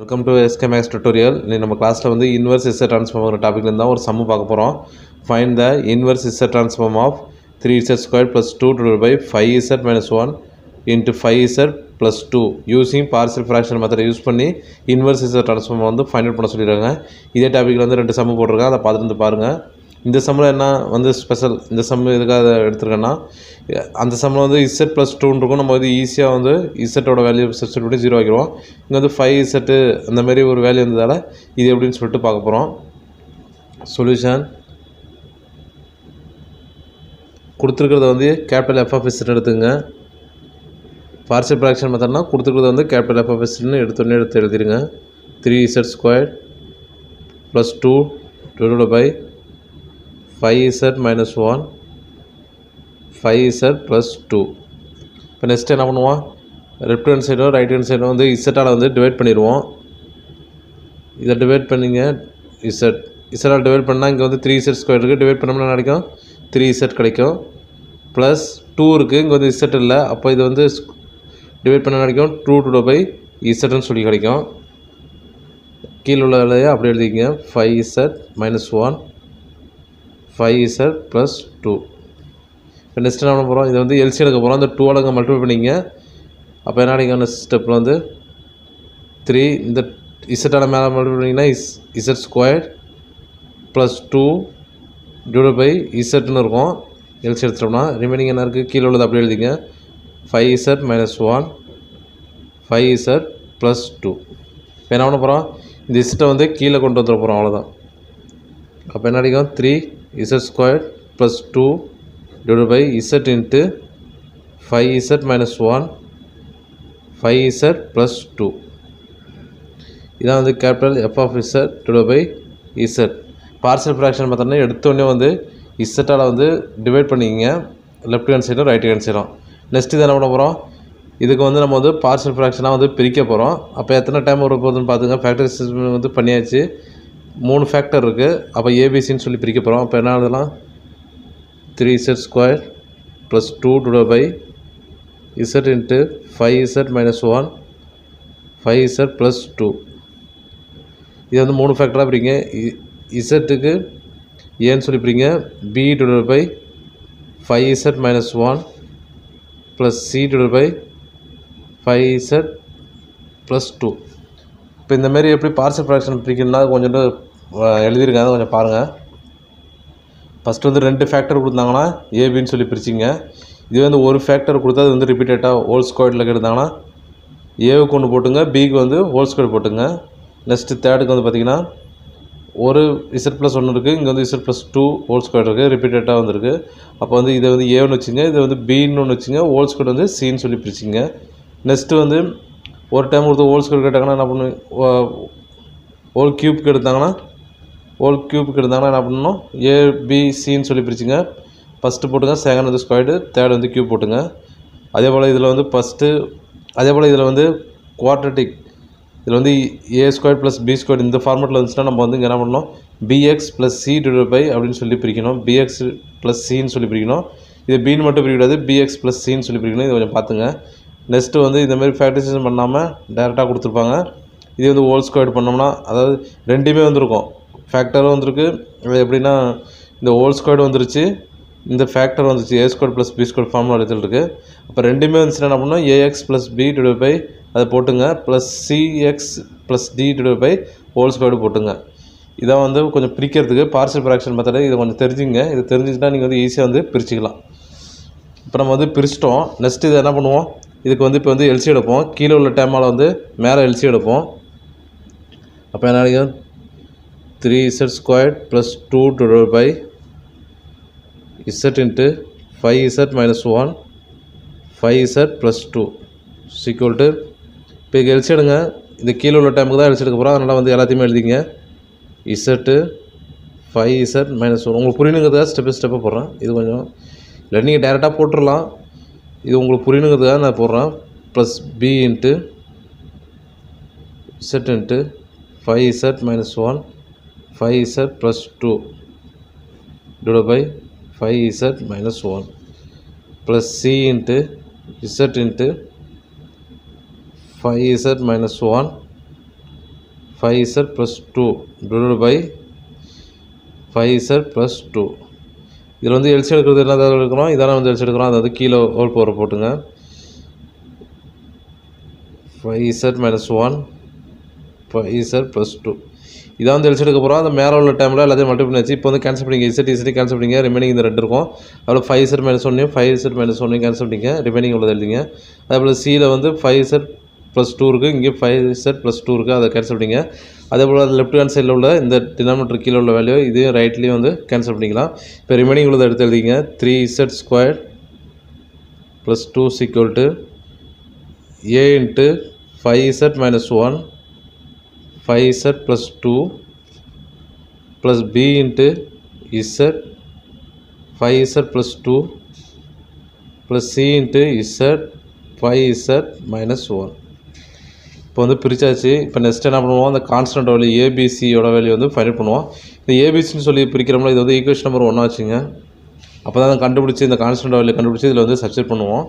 welcome to SK Max tutorial இன்னைக்கு நம்ம கிளாஸில் வந்து இன்வர்ஸ் இசட் ட்ரான்ஸ்ஃபார்ம் டாப்பிக்லேருந்து தான் ஒரு சம்மு பார்க்க போகிறோம் find the inverse Z transform of three Z square plus two divide by five Z minus one into five Z plus two using partial fraction மெத்தடை use பண்ணி இன்வர்ஸ் இசட் ட்ரான்ஸ்ஃபார்ம் வந்து find out பண்ண சொல்லியிருக்காங்க இதே டாப்பிக்கில் வந்து ரெண்டு சம்மு போட்டிருக்கேன் அதை பார்த்துட்டு வந்து பாருங்கள் இந்த சம்மில் என்ன வந்து ஸ்பெஷல் இந்த சம் எதுக்காக எடுத்திருக்கேன்னா அந்த சம்மில் வந்து இசட் ப்ளஸ் டூன்னு இருக்கும் நம்ம வந்து ஈஸியாக வந்து இசட்டோட வேல்யூ சப்ஸ்டியூட் பண்ணி ஜீரோ ஆக்கிடுவோம் இங்கே வந்து ஃபைவ் இசட்டு அந்த மாதிரி ஒரு வேல்யூ இருந்ததால் இது எப்படின்னு சொல்லிட்டு பார்க்க போகிறோம் சொல்யூஷன் கொடுத்துருக்கிறத வந்து கேபிட்டல் எஃப்எஃப்எஸ்ன்னு எடுத்துங்க பார்சல் ப்ராக்ஷன் மெத்தட்னா கொடுத்துருக்கிறத வந்து கேபிட்டல் எஃப்எஃப்எஸ்ன்னு எடுத்தோடனே எடுத்து எழுதிருங்க three Z square plus two divide by five Z minus one five Z plus two இப்போ நெக்ஸ்ட் என்ன பண்ணுவோம் லெஃப்ட் ஹேண்ட் சைடும் ரைட் ஹேண்ட் சைடும் வந்து இசட்டால் வந்து டிவைட் பண்ணிடுவோம் இதை டிவைட் பண்ணிங்க இசட் இசட்டால் டிவைட் பண்ணால் இங்கே வந்து த்ரீ இசட் ஸ்கொயர் இருக்குது டிவைட் பண்ணோம்னா என்ன கிடைக்கும் த்ரீ இசட் கிடைக்கும் ப்ளஸ் டூ இருக்குது இங்கே வந்து இசட் இல்லை அப்போ இது வந்து டிவைட் பண்ண கிடைக்கும் டூ டூ பை இசட்னு சொல்லி கிடைக்கும் கீழே உள்ள வேலையை அப்படி எழுதிக்கங்க five Z minus one five Z plus two இப்போ நெக்ஸ்ட் என்ன பண்ண போகிறோம் இதை வந்து எல்சி எடுக்க போகிறோம் அந்த டூ அடங்க மல்டிப்ளை பண்ணிங்க அப்போ என்ன கிடைக்கும் நெக்ஸ்ட் ஸ்டெப்பில் வந்து த்ரீ இந்த இசட்டான மேலே மல்டிப்ளை பண்ணிங்கன்னா is Z square plus two divide by இசட்னு இருக்கும் எல்சி எடுத்துட்டோம்னா ரிமைனிங் என்ன இருக்குது கீழே உள்ளது அப்படி எழுதிங்க five Z minus one five Z plus two இப்போ என்ன பண்ண போகிறோம் இந்த இசட்டை வந்து கீழே கொண்டு வந்துட போகிறோம் அவ்வளோதான் அப்போ என்ன கிடைக்கும் three Z square plus two divide by Z into five Z minus one five Z plus two இதான் வந்து capital F of Z divide by Z partial fraction பார்த்தோன்னா எடுத்தோடனே வந்து இசட்டால் வந்து டிவைட் பண்ணிக்கிங்க லெஃப்ட் ஹேண்ட் சைடும் ரைட் ஹேண்ட் சைடும் நெக்ஸ்ட் இது என்ன பண்ண போகிறோம் இதுக்கு வந்து நம்ம வந்து பார்சல் ஃப்ராக்ஷனாக வந்து பிரிக்க போகிறோம் அப்போ எத்தனை டைம் வர போகுதுன்னு பார்த்துங்க ஃபேக்டரி சிஸ்டம் வந்து பண்ணியாச்சு மூணு ஃபேக்டர் இருக்குது அப்போ ஏபிசின்னு சொல்லி பிரிக்க போகிறோம் அப்போ என்ன எழுதலாம் three Z square plus two divide by Z into five Z minus one five Z plus two இது வந்து மூணு ஃபேக்டராக பிரிங்க இசட்டுக்கு ஏன்னு சொல்லி பிரிங்க B divide by five Z minus one plus C divide by five Z plus two இப்போ இந்தமாரி எப்படி பார்சல் ஃப்ராக்ஷன் பிரிக்கணும்னா கொஞ்சம் எழுதியிருக்காங்க அதை கொஞ்சம் பாருங்கள் ஃபஸ்ட்டு வந்து ரெண்டு ஃபேக்டர் கொடுத்தாங்கன்னா ஏபின்னு சொல்லி பிரிச்சிங்க இது வந்து ஒரு ஃபேக்டர் கொடுத்தா அது வந்து ரிப்பீட்டடாக ஹோல் ஸ்கொயரில் எடுத்தாங்கன்னா ஏவுக்கு ஒன்று போட்டுங்க பிக்கு வந்து ஹோல் ஸ்கொயர் போட்டுங்க நெக்ஸ்ட்டு தேர்டுக்கு வந்து பார்த்திங்கன்னா ஒரு இசட் ப்ளஸ் ஒன்று இருக்குது இங்கே வந்து Z plus two whole square இருக்குது ரிப்பீட்டடாக வந்துருக்கு அப்போ வந்து இதை வந்து ஏன்னு வச்சுங்க இதை வந்து பின்னு ஒன்று வச்சுங்க ஹோல் ஸ்கொயர் வந்து சின்னு சொல்லி பிரிச்சிங்க நெக்ஸ்ட்டு வந்து ஒரு டைம் கொடுத்து ஹோல் ஸ்கொயர் கேட்டாங்கன்னா என்ன பண்ணு ஹோல் க்யூப்க்கு எடுத்தாங்கன்னா ஹோல் க்யூப்க்கு எடுத்தாங்கன்னா என்ன பண்ணணும் ஏபிசின்னு சொல்லி பிரிச்சுங்க ஃபஸ்ட்டு போட்டுங்க செகண்ட் வந்து ஸ்கொயர்டு தேர்ட் வந்து க்யூப் போட்டுங்க அதே போல் இதில் வந்து ஃபஸ்ட்டு அதே போல் இதில் வந்து குவாட்ரட்டிக் இதில் வந்து A square plus B square இந்த ஃபார்மெட்டில் வந்துச்சுன்னா நம்ம வந்து இங்கே என்ன பண்ணணும் B X plus C divide by அப்படின்னு சொல்லி பிரிக்கணும் பிஎக்ஸ் ப்ளஸ் சின்னு சொல்லி பிரிக்கணும் இது பின்னு மட்டும் பிரிக்கக்கூடாது பிஎக்ஸ் ப்ளஸ் சின்னு சொல்லி பிரிக்கணும் இது கொஞ்சம் பார்த்துங்க நெக்ஸ்ட்டு வந்து இந்த மாதிரி ஃபேக்டரைசேஷன் பண்ணாமல் டேரெக்டாக கொடுத்துருப்பாங்க இது வந்து ஹோல் ஸ்கொயர் பண்ணோம்னா அதாவது ரெண்டுமே வந்திருக்கும் ஃபேக்டரும் வந்திருக்கு அது எப்படின்னா இந்த ஹோல் ஸ்கொயர் வந்துருச்சு இந்த ஃபேக்டர் வந்துச்சு A square plus B square formula எடுத்துகிட்டு இருக்குது அப்போ ரெண்டுமே வந்துச்சுன்னா என்ன பண்ணணும் A X plus B divide by அதை போட்டுங்க plus C X plus D divide by whole square போட்டுங்க இதான் வந்து கொஞ்சம் பிரிக்கிறதுக்கு பார்சல் ஃப்ராக்ஷன் மெத்தடை இதை கொஞ்சம் தெரிஞ்சுங்க இது தெரிஞ்சுச்சுன்னா நீங்கள் வந்து ஈஸியாக வந்து பிரிச்சுக்கலாம் இப்போ நம்ம வந்து பிரிச்சிட்டோம் நெக்ஸ்ட் இதை என்ன பண்ணுவோம் இதுக்கு வந்து இப்போ வந்து எல்சி எடுப்போம் கீழே உள்ள டேமால் வந்து மேலே எல்சி எடுப்போம் அப்போ என்ன கிடைக்கும் three Z square plus two divide by Z into five Z minus one five Z plus two equal to இப்போ இங்கே எல்சி எடுங்க இந்த கீழே உள்ள டைமுக்கு தான் எல்சி எடுக்க போகிறோம் அதனால் வந்து எல்லாத்தையுமே எழுதிங்க Z five Z minus one உங்களுக்கு புரியணுங்கிறதுக்காக ஸ்டெப் பை ஸ்டெப்பாக போடுறேன் இது கொஞ்சம் இல்லை நீங்கள் டேரெக்டாக போட்டுடலாம் இது உங்களுக்கு புரியணுங்கிறதுக்காக நான் போடுறேன் plus B into Z into five Z minus one five Z plus two divide by five Z minus one plus C into Z into five Z minus one five Z plus two divide by five Z plus two இதில் வந்து LC எடுக்கிறது என்ன எடுக்கிறோம் இதான வந்து LC எடுக்கிறோம் அது வந்து கீழே ஹோல் போகிற போட்டுங்க five Z minus one five Z plus two இதான் வந்து எல்சி எடுக்க போகிறோம் அந்த மேலே உள்ள டைமில் எல்லாத்தையும் மல்டிபிள் வச்சு இப்போ வந்து கேன்சல் பண்ணிங்க இசட் இசட் கேன்சல் பண்ணிங்க ரிமைனிங் இந்த ரெண்டு இருக்கும் அதில் ஃபைவ் இசட் மைனஸ் ஒன்னையும் ஃபைவ் இசட் மைனஸ் ஒன்னையும் கேன்சல் பண்ணிங்க ரிமைனிங் உள்ளது எழுதிங்க அதே போல் சியில் வந்து ஃபைவ் இசட் ப்ளஸ் டூ இருக்குது இங்கே ஃபைவ் இசட் ப்ளஸ் டூ இருக்குது அதை கேன்சல் பண்ணிங்க அதே போல் லெஃப்ட் ஹேண்ட் சைடில் உள்ள இந்த டினாமினேட்டர் கீழே உள்ள வேல்யூ இதையும் ரைட்லேயும் வந்து கேன்சல் பண்ணிக்கலாம் இப்போ ரிமைனிங் உள்ளதை எடுத்து எழுதிங்க three Z square plus two equal to A into five Z minus one five Z plus two plus B into Z five Z plus two plus C into Z five Z minus one இப்போ வந்து பிரிச்சாச்சு இப்போ next என்ன பண்ணுவோம் அந்த constant value ஏபிசியோட value வந்து find பண்ணுவோம் இந்த ஏபிசின்னு சொல்லி பிரிக்கிறோம்ல இது வந்து ஈக்குவேஷன் நம்பர் ஒன்றா வச்சுங்க அப்போ தான் கண்டுபிடிச்சி இந்த கான்ஸ்டன்ட் வேல்யூ கண்டுபிடிச்சி இதில் வந்து சப்ஸ்டிட் பண்ணுவோம்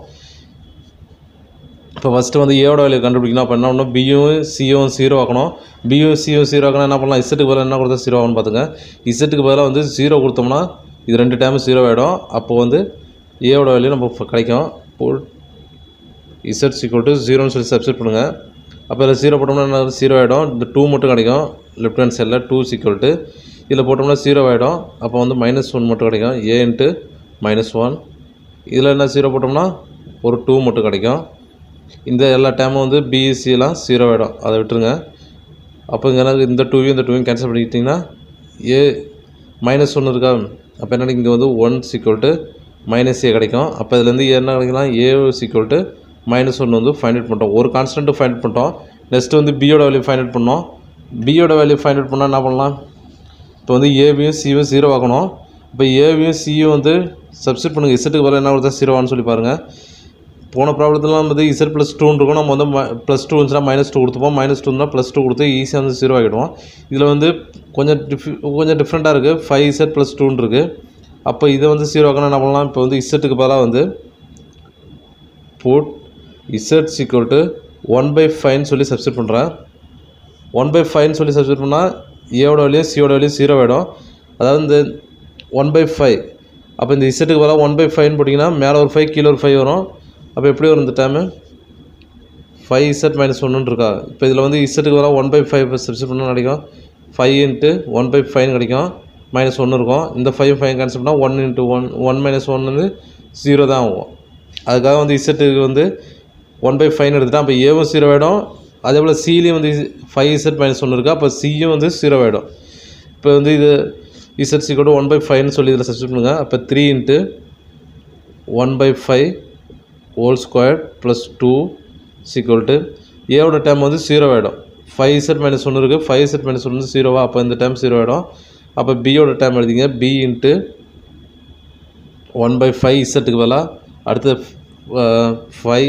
இப்போ ஃபஸ்ட்டு வந்து ஏவோட வேல்யூ கண்டுபிடிக்கணும் அப்போ என்ன பண்ணணும் பியும் சியும் ஜீரோ ஆக்கணும் பியும் சியும் ஜீரோ ஆக்கணும் என்ன பண்ணலாம் இசட்டுக்கு பதிலாக என்ன கொடுத்தா ஜீரோ ஆகணும் பார்த்துங்க இசட்டுக்கு பதிலாக வந்து ஜீரோ கொடுத்தோம்னா இது ரெண்டு டைம் ஜீரோ ஆகிடும் அப்போ வந்து ஏவோட வேல்யூ நம்ம கிடைக்கும் போல் இசட் சீக்வல் டு ஜீரோன்னு சொல்லி சப்ஸ்டிட் பண்ணுங்கள் அப்போ இதில் ஜீரோ போட்டோம்னா என்ன ஜீரோ ஆகிடும் இந்த டூ மட்டும் கிடைக்கும் லெஃப்ட் ஹேண்ட் சைடில் டூ சீக்வல் டு இதில் போட்டோம்னா ஜீரோ ஆகிடும் அப்போ வந்து மைனஸ் ஒன் மட்டும் கிடைக்கும் ஏ இன்ட்டு மைனஸ் ஒன் இதில் என்ன ஜீரோ போட்டோம்னா ஒரு டூ மட்டும் கிடைக்கும் இந்த எல்லா டைமும் வந்து பிஎஸ்சிலாம் ஜீரோ ஆகிடும் அதை விட்டுருங்க அப்போ இங்கே எனக்கு இந்த டூவையும் இந்த டூவையும் கேன்சல் பண்ணிக்கிட்டிங்கன்னா ஏ மைனஸ் ஒன்று இருக்கா அப்போ என்ன இங்கே வந்து one equal to minus A கிடைக்கும் அப்போ இதுலேருந்து என்ன கிடைக்கலாம் ஏ சீக்வல் டு மைனஸ் ஒன்று வந்து ஃபைண்ட் அவுட் பண்ணிட்டோம் ஒரு கான்ஸ்டன்ட்டு ஃபைண்ட் அவுட் பண்ணிட்டோம் நெக்ஸ்ட்டு வந்து பியோட வேல்யூ ஃபைண்ட் அவுட் பண்ணோம் பியோட வேல்யூ ஃபைண்ட் அவுட் பண்ணால் என்ன பண்ணலாம் இப்போ வந்து ஏபியும் சியும் ஜீரோ ஆக்கணும் இப்போ ஏபியும் சியும் வந்து சப்ஸ்டிட் பண்ணுங்கள் இசட்டுக்கு பதிலாக என்ன கொடுத்தா ஜீரோவான்னு சொல்லி பாருங்கள் போன ப்ராப்ளத்துலாம் வந்து இசட் ப்ளஸ் டூன்னு இருக்கும் நம்ம வந்து ப்ளஸ் டூ இருந்துச்சுன்னா மைனஸ் டூ கொடுத்துப்போம் மைனஸ் டூ இருந்தால் ப்ளஸ் டூ கொடுத்து ஈஸியாக வந்து ஜீரோ ஆகிடுவோம் இதில் வந்து கொஞ்சம் டிஃபி கொஞ்சம் டிஃப்ரெண்ட்டாக இருக்குது ஃபைவ் இசட் ப்ளஸ் டூன்னு இருக்குது அப்போ இதை வந்து ஜீரோ ஆக்கணும் என்ன பண்ணலாம் இப்போ வந்து இசட்டுக்கு பதிலாக வந்து put Z equal to one by ஃபைவ்னு சொல்லி சப்ஸ்டிட் பண்ணுறேன் ஒன் பை ஃபைவ்னு சொல்லி சப்ஸ்டிட் பண்ணால் ஏவோட வேல்யூ சியோட வேல்யூ ஜீரோ ஆகிடும் அதாவது இந்த ஒன் பை ஃபைவ் அப்போ இந்த இசட்டுக்கு பதிலாக ஒன் பை ஃபைவ்னு போட்டிங்கன்னா மேலே ஒரு ஃபைவ் கீழே ஒரு ஃபைவ் வரும் அப்போ எப்படி வரும் இந்த டைமு ஃபைவ் இசட் மைனஸ் ஒன்றுன்னு இருக்கா இப்போ இதில் வந்து இசட்டுக்கு பதிலாக ஒன் பை ஃபைவ் சப்ஸ்டிட் பண்ணால் கிடைக்கும் ஃபைவ் இன்ட்டு ஒன் பை ஃபைவ்னு கிடைக்கும் மைனஸ் ஒன்று இருக்கும் இந்த ஃபைவ் ஃபைவ் கேன்சல் பண்ணால் one into one one minus one வந்து ஜீரோ தான் ஆகும் அதுக்காக வந்து இசட்டுக்கு வந்து ஒன் பை ஃபைவ்னு எடுத்துட்டா அப்போ ஏவும் ஜீரோ ஆகிடும் அதே போல் சிலையும் வந்து ஃபைவ் இசட் மைனஸ் ஒன்று இருக்குது அப்போ சியும் வந்து ஜீரோ ஆகிடும் இப்போ வந்து இது இசட் சி கூட ஒன் பை ஃபைவ்னு சொல்லி இதில் சப்ஸ்டிட் பண்ணுங்கள் அப்போ three into one by five whole square plus two equal to ஏவோட டைம் வந்து ஜீரோ ஆகிடும் ஃபைவ் இசட் மைனஸ் ஒன்று இருக்குது ஃபைவ் இசட் மைனஸ் ஒன்று ஜீரோவா அப்போ இந்த டைம் ஜீரோ ஆகிடும் அப்போ பியோட டைம் எழுதிங்க B into one by five இசட்டுக்கு பதிலாக அடுத்து ஃபைவ்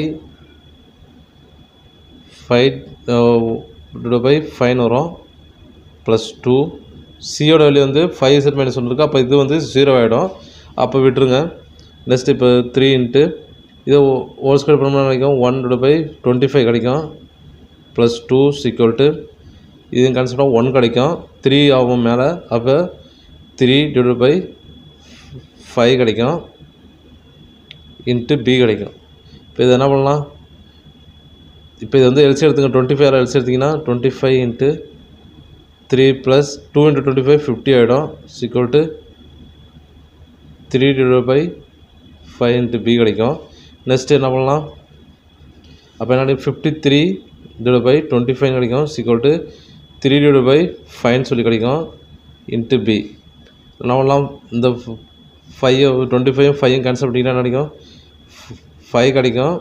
ஃபைவ் பை ஃபைன் வரும் ப்ளஸ் டூ சியோட வேல்யூ வந்து ஃபைவ் இசட் மைனஸ் ஒன்று இருக்குது அப்போ இது வந்து ஜீரோ ஆகிடும் அப்போ விட்டுருங்க நெக்ஸ்ட் இப்போ த்ரீ இன்ட்டு இதை ஹோல் ஸ்கொயர் பண்ணோம்னா கிடைக்கும் ஒன் பை டுவெண்ட்டி ஃபைவ் கிடைக்கும் ப்ளஸ் டூ சீக்வல் டு இது கான்செப்டாக ஒன் கிடைக்கும் த்ரீ ஆகும் மேலே அப்போ த்ரீ டிவைட் பை ஃபைவ் கிடைக்கும் இன்ட்டு பி கிடைக்கும் இப்போ இது என்ன பண்ணலாம் இப்போ இது வந்து எல்சி எடுத்துங்க டுவெண்ட்டி ஃபைவ் எல்சி எடுத்திங்கன்னா twenty five into three plus two into twenty five fifty ஆகிடும் equal to three divide by five into B கிடைக்கும் நெக்ஸ்ட் என்ன பண்ணலாம் அப்போ என்ன fifty three divide by twenty five கிடைக்கும் equal to three divide by ஃபைவ்னு சொல்லி கிடைக்கும் இன்ட்டு பி என்ன பண்ணலாம் இந்த five twenty five five cancel பண்ணிங்கன்னா என்ன கிடைக்கும் ஃபைவ் கிடைக்கும்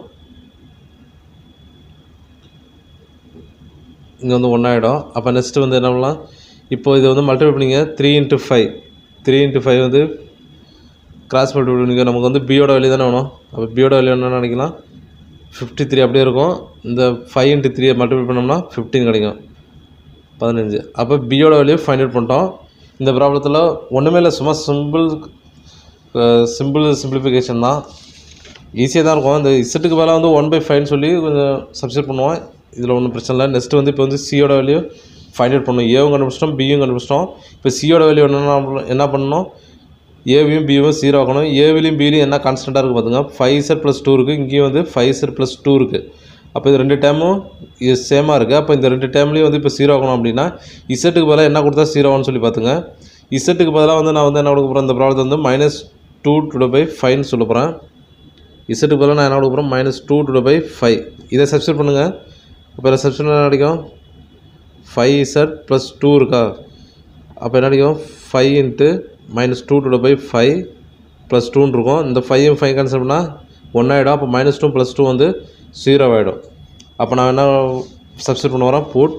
இங்கே வந்து ஒன்றாயிடும் அப்போ நெக்ஸ்ட்டு வந்து என்ன பண்ணலாம் இப்போ இதை வந்து மல்டிபிள் பண்ணிங்க three into five three into five வந்து கிராஸ் மல்டிபிள் பண்ணிங்க நமக்கு வந்து பியோட வேல்யூ தானே வேணும் அப்போ பியோட வேல்யூ என்ன நினைக்கலாம் ஃபிஃப்டி த்ரீ அப்படியே இருக்கும் இந்த ஃபைவ் இன்ட்டு த்ரீயை மல்டிபிள் பண்ணோம்னா ஃபிஃப்டீன் கிடைக்கும் பதினஞ்சு அப்போ பியோட வேல்யூ ஃபைண்ட் அவுட் பண்ணிட்டோம் இந்த ப்ராப்ளத்தில் ஒன்றுமே இல்லை சும்மா சிம்பிள் சிம்பிள் சிம்பிளிஃபிகேஷன் தான் ஈஸியாக தான் இருக்கும் இந்த இசட்டுக்கு மேலே வந்து ஒன் பை ஃபைவ்னு சொல்லி கொஞ்சம் சப்ஸ்டிட் பண்ணுவோம் இதில் ஒன்றும் பிரச்சனை இல்லை நெக்ஸ்ட்டு வந்து இப்போ வந்து சியோட வேல்யூ ஃபைண்ட் அவுட் பண்ணணும் ஏவும் கண்டுபிடிச்சிட்டோம் பியும் கண்டுபிடிச்சிட்டோம் இப்போ சியோட வேல்யூ என்னென்ன என்ன பண்ணணும் ஏவையும் பியும் ஜீரோ ஆக்கணும் ஏவிலையும் பிலையும் என்ன கான்ஸ்டண்ட்டாக இருக்குது பார்த்துங்க ஃபைவ் செட் ப்ளஸ் டூ இருக்குது இங்கேயும் வந்து ஃபைவ் செட் ப்ளஸ் டூ இருக்குது அப்போ இது ரெண்டு டேமும் இது சேமாக இருக்குது அப்போ இந்த ரெண்டு டேம்லேயும் வந்து இப்போ ஜீரோ ஆகணும் அப்படின்னா இசட்டுக்கு பதிலாக என்ன கொடுத்தா ஜீரோன்னு சொல்லி பார்த்துங்க இசட்டுக்கு பதிலாக வந்து நான் வந்து என்ன கொடுக்க போகிறேன் இந்த ப்ராப்ளத்தை வந்து மைனஸ் டூ டு பை ஃபைவ்னு சொல்ல போகிறேன் இசட்டுக்கு பதிலாக நான் என்ன கொடுக்க போகிறேன் minus two to by five இதை சப்ஸ்டியூட் பண்ணுங்கள் அப்போ இதில் சப்ஸ்டியூட் என்ன கிடைக்கும் ஃபைவ் இசட் ப்ளஸ் டூ இருக்கா அப்போ என்ன கிடைக்கும் five into minus two to by five plus டூன்னு இருக்கும் இந்த ஃபைவ் ஃபைவ் கேன்சல் பண்ணால் ஒன் ஆகிடும் அப்போ மைனஸ் டூ ப்ளஸ் டூ வந்து ஜீரோ ஆகிடும் அப்போ நான் என்ன சப்ஸ்டியூட் பண்ண வரேன் புட்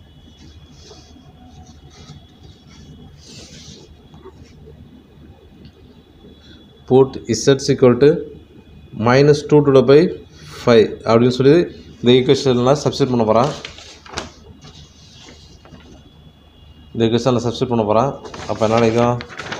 புட் இசட்ஸ் equal to minus two to by five அப்படின்னு சொல்லி இந்த ஈக்குவேஷன்லாம் சப்ஸ்டியூட் பண்ண போகிறேன் இந்த ஈக்குவேஷனில் சப்ஸ்டியூட் பண்ண போகிறேன் அப்போ என்ன கிடைக்கும்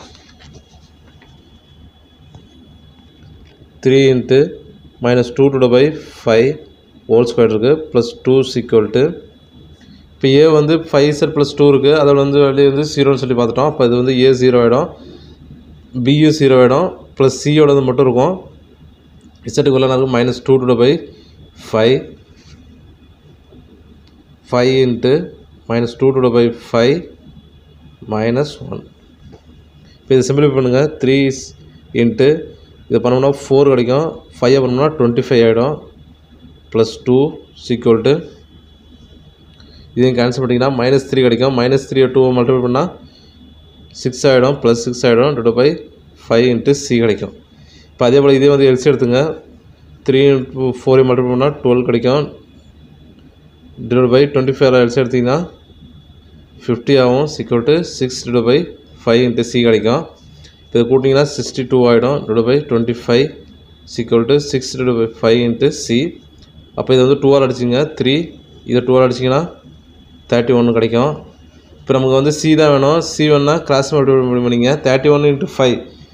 three into minus two to by five whole square இருக்குது ப்ளஸ் டூ சீக்வல் டு இப்போ ஏ வந்து ஃபைவ் செட் ப்ளஸ் டூ இருக்குது அதில் வந்து வெளியே வந்து ஜீரோன்னு சொல்லி பார்த்துட்டோம் அப்போ இது வந்து ஏ ஜீரோ ஆகிடும் பியும் ஜீரோ ஆகிடும் ப்ளஸ் சியோடது மட்டும் இருக்கும் இசட்டுக்கு உள்ள இருக்கும் minus two to by five five into minus two to by five minus one இப்போ இதை சிம்பிளிஃபை பண்ணுங்கள் த்ரீ இன்ட்டு இதை பண்ணோம்னா ஃபோர் கிடைக்கும் ஃபைவை பண்ணோம்னா டுவெண்ட்டி ஃபைவ் ஆகிடும் ப்ளஸ் டூ சீக்வல் டு இதையும் கேன்சல் பண்ணிங்கன்னா மைனஸ் த்ரீ கிடைக்கும் மைனஸ் த்ரீ டூ மல்டிபிள் பண்ணால் சிக்ஸ் ஆகிடும் ப்ளஸ் சிக்ஸ் ஆகிடும் two by five into C கிடைக்கும் இப்போ அதே போல் இதே வந்து எல்சி எடுத்துங்க த்ரீ இன்ட்டு ஃபோரை மல்டிபிள் பண்ணால் டுவெல் கிடைக்கும் divide by twenty five LC எடுத்திங்கன்னா ஃபிஃப்டி ஆகும் equal to six divide by five into C கிடைக்கும் இது கூட்டிங்கன்னா சிக்ஸ்டி டூ ஆகிடும் divide by twenty five equal to six divide by five into C அப்போ இதை வந்து டூவால் அடிச்சிங்க த்ரீ இதை டூவால் அடிச்சிங்கன்னா தேர்ட்டி ஒன்று கிடைக்கும் இப்போ நமக்கு வந்து சி தான் வேணும் சி வேணுன்னா கிராஸ் மல்டிபிள் பண்ணிங்க தேர்ட்டி ஒன் இன்ட்டு ஃபைவ்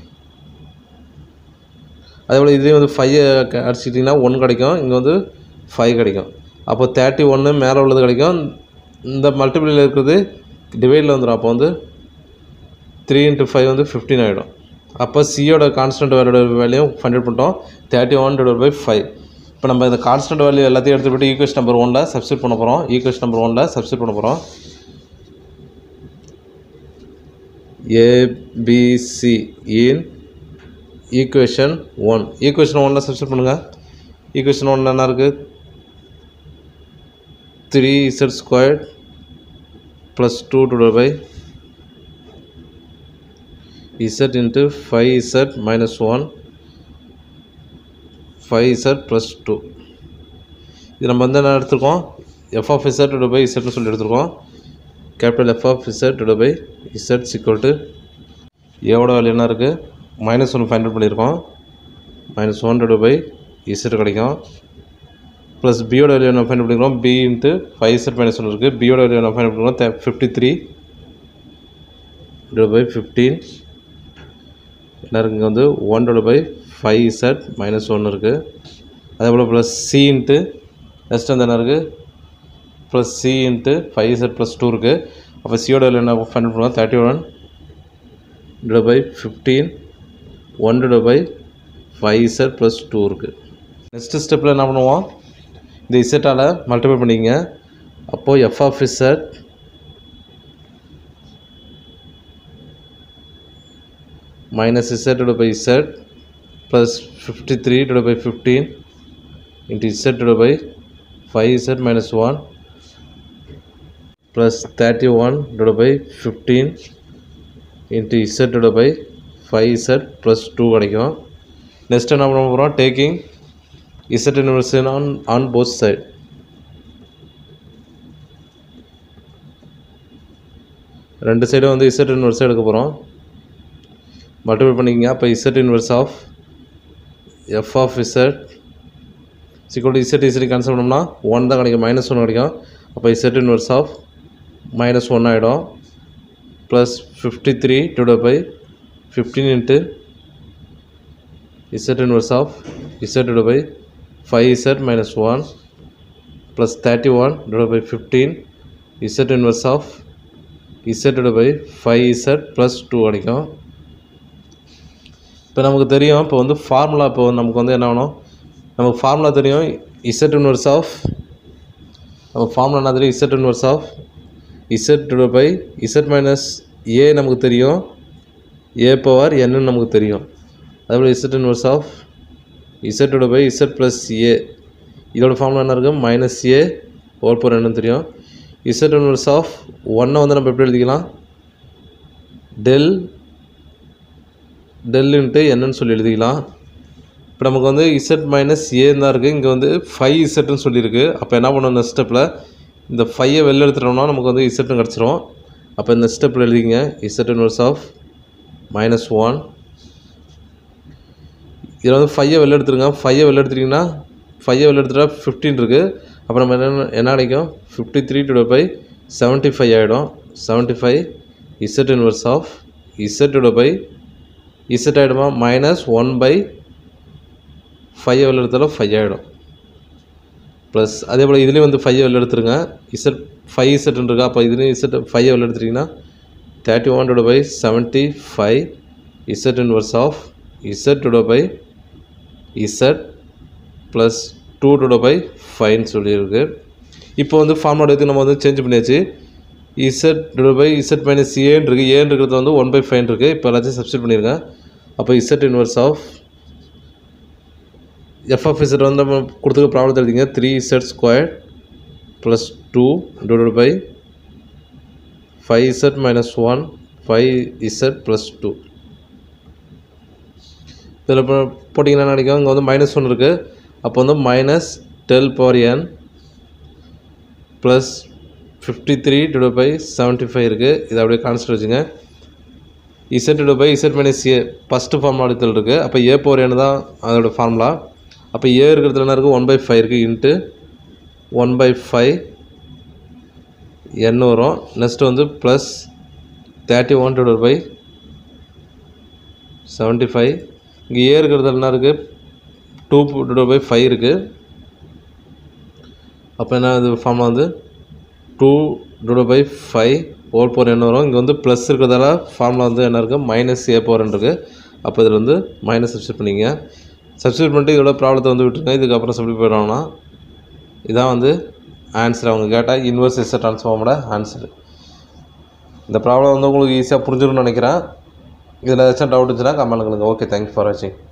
அதே போல் இதே வந்து ஃபைவ் அடிச்சிட்டிங்கன்னா ஒன் கிடைக்கும் இங்கே வந்து ஃபைவ் கிடைக்கும் அப்போ தேர்ட்டி ஒன்று மேலே உள்ளது கிடைக்கும் இந்த மல்டிபிளில் இருக்கிறது டிவைடில் வந்துடும் அப்போ வந்து த்ரீ இன்ட்டு ஃபைவ் வந்து ஃபிஃப்டீன் ஆகிடும் அப்போ சியோட கான்ஸ்டன்ட் வேல்யூட வேல்யூ ஃபைண்ட் அவுட் பண்ணிட்டோம் thirty one divide by five இப்போ நம்ம இந்த கான்ஸ்டன்ட் வேல்யூ எல்லாத்தையும் எடுத்து போய்ட்டு ஈக்குவேஷன் நம்பர் ஒனில் சப்ஸ்டியூட் பண்ண போகிறோம் ஈக்குவேஷன் நம்பர் ஒனில் சப்ஸ்டியூட் பண்ண போகிறோம் ABC in equation one equation ஒனில் சப்ஸ்டியூட் பண்ணுங்கள் ஈக்குவேஷன் ஒன்ல என்ன இருக்குது three Z square plus two divide by Z into five Z minus one five Z plus two இது நம்ம வந்து என்ன எடுத்திருக்கோம் F of Z divide by இசட்னு சொல்லி எடுத்திருக்கோம் capital F of Z divide by Z equal to ஏவோட value என்ன இருக்குது மைனஸ் ஒன் ஃபைண்ட் அவுட் பண்ணியிருக்கோம் minus one divide by Z கிடைக்கும் ப்ளஸ் பியோட வேல்யூ என்ன ஃபைண்ட் பண்ணிக்கிறோம் B into five Z minus one இருக்குது பியோட வேல்யூ என்ன ஃபைண்ட் பண்ணிக்கிறோம் fifty three divide by fifteen என்ன இருக்குது இங்கே வந்து one divide by five Z minus one இருக்குது அதே போல் ப்ளஸ் சி இன்ட்டு நெக்ஸ்ட் வந்து என்ன இருக்குது plus C into five Z plus two இருக்குது அப்போ சியோட வேல்யூ என்ன ஃபைண்ட் பண்ணுவோம் thirty one divide by fifteen one divide by five Z plus two இருக்குது நெக்ஸ்ட் ஸ்டெப்பில் என்ன பண்ணுவோம் இந்த இசட்டால் மல்டிபிள் பண்ணிங்க அப்போது F of Z minus z divided by z plus 53 divided by 15 into z divided by 5z minus 1 plus 31 divided by 15 into z divided by 5z plus 2 கிடைக்கும் next என்ன பண்ண போகிறோம் taking z inverse on on both side ரெண்டு சைடும் வந்து z inverse எடுக்க போகிறோம் multiple பண்ணிக்கங்க அப்போ Z inverse of F of Z equal Z Z cancel பண்ணோம்னா ஒன் தான் கிடைக்கும் மைனஸ் ஒன் கிடைக்கும் அப்போ Z inverse of minus one ஆகிடும் plus fifty three divide by fifteen into Z inverse of Z divide by five Z minus one plus thirty one divide by fifteen Z inverse of இசட்டோட by five Z plus two கிடைக்கும் இப்போ நமக்கு தெரியும் இப்போ வந்து formula இப்போ நமக்கு வந்து என்ன ஆகணும் நமக்கு ஃபார்முலா தெரியும் இசட் இன்வர்ஸ் ஆஃப் நம்ம ஃபார்முலா என்ன தெரியும் Z inverse of Z by Z minus A நமக்கு தெரியும் ஏ பவர் என்னன்னு நமக்கு தெரியும் அதேபோல் இசட் இன்வர்ஸ் ஆஃப் இசட்டோட பை இசட் ப்ளஸ் ஏ இதோட ஃபார்முலா என்ன இருக்குது மைனஸ் ஏ ஹோல் பவர் என்னன்னு தெரியும் இசட் இன்வர்ஸ் ஆஃப் ஒன்னை வந்து நம்ம எப்படி எழுதிக்கலாம் டெல் டெல் இன்ட்டு என்னன்னு சொல்லி எழுதிக்கலாம் இப்போ நமக்கு வந்து இசட் மைனஸ் ஏன்னு தான் இருக்குது இங்கே வந்து ஃபைவ் இசட்னு சொல்லியிருக்கு அப்போ என்ன பண்ணணும் இந்த ஸ்டெப்பில் இந்த ஃபைவை வெளில எடுத்துட்டோம்னா நமக்கு வந்து இசட்னு கிடச்சிரும் அப்போ இந்த ஸ்டெப்பில் எழுதிங்க Z inverse of minus one இதில் வந்து ஃபைவை வெளில எடுத்துருங்க ஃபைவை வெளில எடுத்துட்டிங்கன்னா ஃபைவை வெளில எடுத்துட்டா ஃபிஃப்டீன் இருக்குது அப்புறம் நம்ம என்ன என்ன கிடைக்கும் fifty three to by seventy five ஆகிடும் seventy five Z inverse of இசட்டோட பை இசட் ஆகிடுமா மைனஸ் ஒன் பை ஃபைவ் வெளில எடுத்தாலும் ஃபைவ் ஆகிடும் ப்ளஸ் அதே போல் இதுலேயும் வந்து ஃபைவ் வெளில எடுத்துருங்க இசட் ஃபைவ் இசட்னு இருக்கா அப்போ இதுலேயும் இசட் ஃபைவ் வெளில எடுத்துட்டிங்கன்னா thirty one to by seventy five Z inverse of Z to by Z plus two to by ஃபைவ்னு சொல்லியிருக்கு இப்போ வந்து ஃபார்முலா எடுத்து நம்ம வந்து சேஞ்ச் பண்ணியாச்சு Z to by Z minus ஏன்னு இருக்குது ஏன்னு இருக்கிறது வந்து ஒன் பை ஃபைவ் இருக்குது இப்போ எல்லாத்தையும் சப்ஸ்டிட் பண்ணியிருக்கேன் அப்போ Z inverse of F of Z வந்து நம்ம கொடுத்துருக்க ப்ராப்ளத்தை எழுதிங்க three Z square plus two divide by five Z minus one five Z plus two இதில் இப்போ போட்டிங்கன்னா நினைக்கும் இங்கே வந்து மைனஸ் ஒன் இருக்குது அப்போ வந்து minus del power n plus fifty three divide by seventy five இருக்குது இதை அப்படியே கான்ஸ்டன்ட் வச்சுங்க Z divide by Z minus A first formula எடுத்தல் இருக்குது அப்போ ஏ பவர் என் தான் அதோட ஃபார்முலா அப்போ ஏ இருக்கிறதுல என்ன இருக்குது ஒன் பை ஃபைவ் இருக்குது into one by five n வரும் நெக்ஸ்ட்டு வந்து plus thirty one divide by seventy five இங்கே ஏ இருக்கிறதுல என்ன இருக்குது டூ டிவைட் பை ஃபைவ் இருக்குது அப்போ என்ன இது ஃபார்முலா வந்து two divide by five whole power என்ன வரும் இங்கே வந்து ப்ளஸ் இருக்கிறதால ஃபார்முலா வந்து என்ன இருக்குது மைனஸ் ஏ பவர் இருக்குது அப்போ இதில் வந்து மைனஸ் சப்ஸ்டியூட் பண்ணிங்க சப்ஸ்டியூட் பண்ணிட்டு இதோட ப்ராப்ளத்தை வந்து விட்டுருங்க இதுக்கப்புறம் சிம்பிள் போயிடுவாங்கன்னா இதான் வந்து ஆன்சர் அவங்க கேட்டால் இன்வர்ஸ் எஸ் ட்ரான்ஸ்ஃபார்மோட ஆன்சர் இந்த ப்ராப்ளம் வந்து உங்களுக்கு ஈஸியாக புரிஞ்சிரும்னு நினைக்கிறேன் இதில் ஏதாச்சும் டவுட் இருந்துச்சுன்னா கமெண்ட் பண்ணுங்கள் ஓகே தேங்க்யூ ஃபார் வாட்சிங்